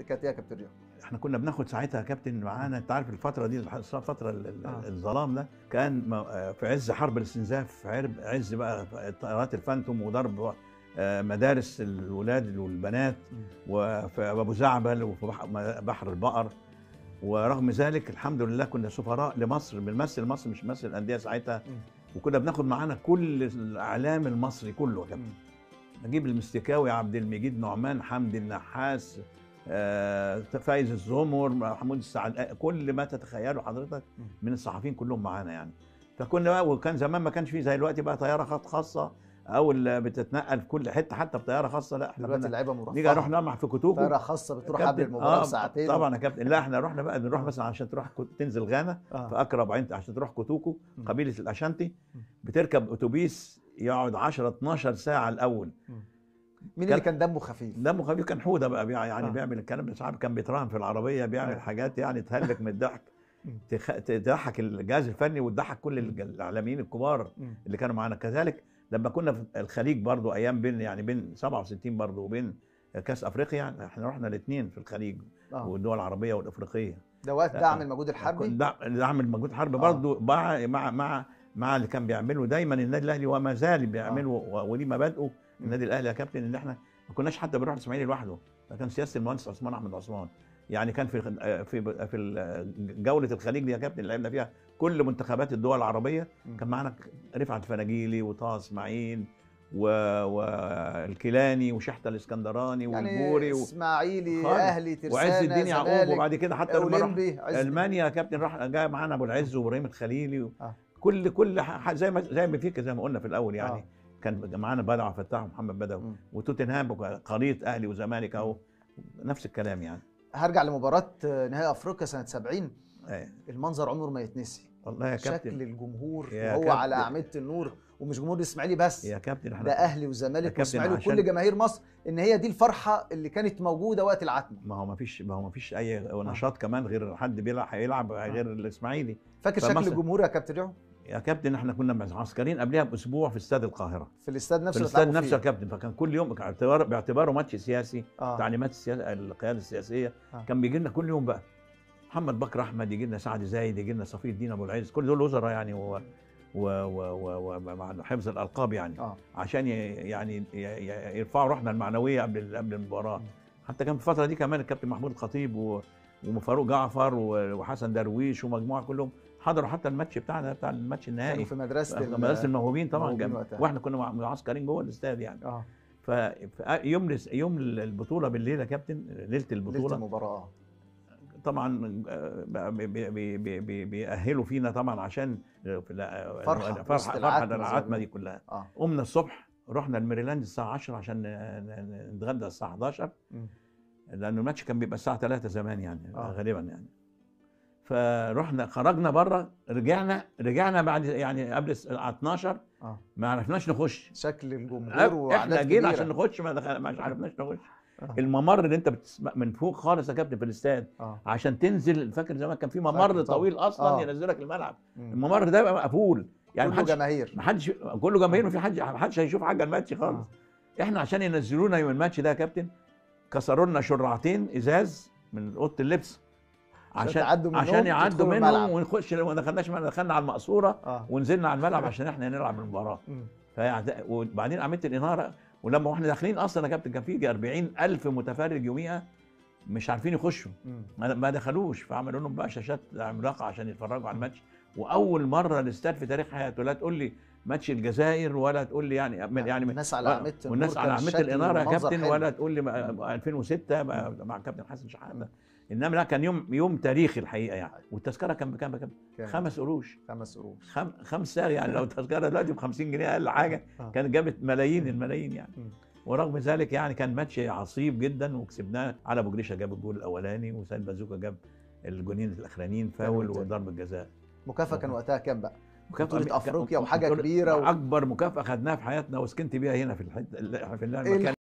كانت ايه يا كابتن رياض؟ احنا كنا بناخد ساعتها يا كابتن معانا انت عارف الفتره دي الح- فتره ال- ال- آه. الظلام ده كان م- آه، في عز حرب الاستنزاف في عرب عز بقى طيارات الفانتوم وضرب آه، مدارس الولاد والبنات وفي ابو زعبل وفي بح- بحر البقر ورغم ذلك الحمد لله كنا سفراء لمصر بنمثل مصر مش بنمثل الانديه ساعتها وكنا بناخد معانا كل الاعلام المصري كله يا كابتن نجيب المستكاوي عبد المجيد نعمان حمدي النحاس آه، فايز الزمر محمود السعد آه، كل ما تتخيله حضرتك مم. من الصحفيين كلهم معانا يعني فكنا بقى وكان زمان ما كانش فيه زي دلوقتي بقى طياره خط خاصه او اللي بتتنقل في كل حته حتى بطياره خاصه لا احنا دلوقتي كنا اللعيبه مرفهه نيجي نروح نلمح في كتوكو طياره خاصه بتروح كابتن- قبل المباراه آه، ساعتين طبعا يا كابتن لا احنا رحنا بقى نروح مثلا عشان تروح كو- تنزل غانا آه. في اقرب عين عشان تروح كوتوكو مم. قبيله الاشانتي مم. بتركب اتوبيس يقعد 10 12 ساعه الاول مين اللي كان دمه خفيف؟ دمه خفيف كان حوده بقى بيع- يعني آه. بيعمل الكلام ده ساعات كان بيتراهن في العربيه بيعمل آه. حاجات يعني تهلك من الضحك مم. تخ... تضحك الجهاز الفني وتضحك كل الج- الاعلاميين الكبار مم. اللي كانوا معانا كذلك لما كنا في الخليج برضو ايام بين يعني بين 67 برضو وبين كاس افريقيا احنا رحنا الاثنين في الخليج آه. والدول العربيه والافريقيه ده وقت لا. دعم المجهود الحربي دعم دعم المجهود الحربي آه. برضو مع مع مع مع اللي كان بيعمله دايما النادي الاهلي وما زال بيعمله و- ودي مبادئه النادي الاهلي يا كابتن ان احنا ما كناش حتى بنروح الاسماعيلي لوحده ده كان سياسه المهندس عثمان احمد عثمان يعني كان في في في جوله الخليج دي يا كابتن اللي لعبنا فيها كل منتخبات الدول العربيه مم. كان معانا رفعت فناجيلي وطه اسماعيل و- والكيلاني وشحته الاسكندراني يعني والبوري و... اسماعيلي خالص. اهلي ترسانة وعز الدين يعقوب زمالك، وبعد كده حتى لما راح اولمبي عز الدين. المانيا يا كابتن راح جاي معانا ابو العز وابراهيم الخليلي و... آه. كل كل ح- زي ما زي ما فيك زي ما قلنا في الاول يعني آه. كان معانا بدع فتاح ومحمد بدوي مم. وتوتنهام قريه اهلي وزمالك اهو نفس الكلام يعني هرجع لمباراه نهائي افريقيا سنه 70 ايه المنظر عمره ما يتنسي والله يا شكل كابتن الجمهور يا وهو كابتن. على اعمده النور ومش جمهور الاسماعيلي بس يا كابتن احنا ده اهلي يا وزمالك كابتن واسماعيلي عشان- وكل جماهير مصر ان هي دي الفرحه اللي كانت موجوده وقت العتمه ما هو ما فيش ما هو ما فيش اي نشاط كمان غير حد بيلعب هيلعب غير الاسماعيلي فاكر شكل فمصر- الجمهور يا كابتن ريعو يا كابتن احنا كنا معسكرين قبلها باسبوع في استاد القاهره في الاستاد في نفسه اللي الاستاد اتلعبوا نفسه يا فيه. كابتن فكان كل يوم باعتبار باعتباره ماتش سياسي آه. تعليمات السياسه القياده السياسيه آه. كان بيجي لنا كل يوم بقى محمد بكر احمد يجي لنا سعد زايد يجي لنا صفي الدين ابو العز كل دول وزراء يعني و و و و ومع حفظ الالقاب يعني اه عشان ي- يعني ي- ي- يرفعوا روحنا المعنويه قبل قبل المباراه مم. حتى كان في الفتره دي كمان الكابتن محمود الخطيب و- وفاروق جعفر و- وحسن درويش ومجموعه كلهم حضروا حتى الماتش بتاعنا بتاع الماتش كانوا النهائي في مدرسه ال- مدرسه الموهوبين طبعا الموهوبين جنب وقتها. واحنا كنا مع- معسكرين جوه الاستاد يعني اه فيوم يوم البطوله بالليل يا كابتن ليله ليله البطوله المباراه طبعا آه، بي- بي- بي- بي- بي- بيأهلوا فينا طبعا عشان في لا- فرحة، وسط فرحه العتمة فرحه زي ما العتمه دي بيقولوا. كلها اه قمنا الصبح رحنا الميريلاند الساعه 10 عشان ن- ن- نتغدى الساعه 11 مم. لانه الماتش كان بيبقى الساعه 3 زمان يعني آه. غالبا يعني فرحنا خرجنا بره رجعنا رجعنا بعد يعني قبل الساعه 12 اه ما عرفناش نخش شكل الجمهور احنا وأعداد جينا كبيرة. عشان نخش ما دخل ما عرفناش نخش آه. الممر اللي انت بتسمع من فوق خالص يا كابتن في الاستاد اه عشان تنزل فاكر زمان كان في فاكر ممر طبعا. طويل اصلا آه. ينزلك الملعب مم. الممر ده بقى مقفول يعني كله محدش جماهير محدش كله جماهير ما في حد محدش هيشوف حاجه الماتش خالص آه. احنا عشان ينزلونا يوم الماتش ده يا كابتن كسروا لنا شرعتين ازاز من اوضه اللبس عشان تعدوا منهم عشان يعدوا تدخلوا منهم الملعب. ونخش ما دخلناش دخلنا على المقصوره اه ونزلنا على الملعب عشان احنا نلعب المباراه مم. فيعت- وبعدين عملت الاناره ولما احنا داخلين اصلا يا كابتن كان في 40 الف متفرج يوميها مش عارفين يخشوا مم. ما ما دخلوش فعملوا لهم بقى شاشات عملاقه عشان يتفرجوا على الماتش واول مره الاستاد في تاريخ حياته لا تقول لي ماتش الجزائر ولا تقول لي يعني من يعني الناس على ولا- أعمدة النور والناس كان على اعمده الشكل الاناره يا والمنظر كابتن حلو. ولا تقول لي ما- 2006 مع مع كابتن حسن شحاته انما لا كان يوم يوم تاريخي الحقيقه يعني والتذكره كان بكام بكام؟ كان خمس قروش خمس قروش خم... خمسه يعني لو تذكره دلوقتي ب 50 جنيه اقل حاجه آه. كانت جابت ملايين الملايين يعني مم. ورغم ذلك يعني كان ماتش عصيب جدا وكسبناه على ابو جريشه جاب الجول الاولاني وسيد بازوكا جاب الجونين الاخرانيين فاول التاني. وضربه جزاء مكافاه كان وقتها كام بقى؟ مكافأة بطولة أفريقيا وحاجة بطولة- كبيرة و- اكبر مكافاه خدناها في حياتنا وسكنت بيها هنا في الحته في المكان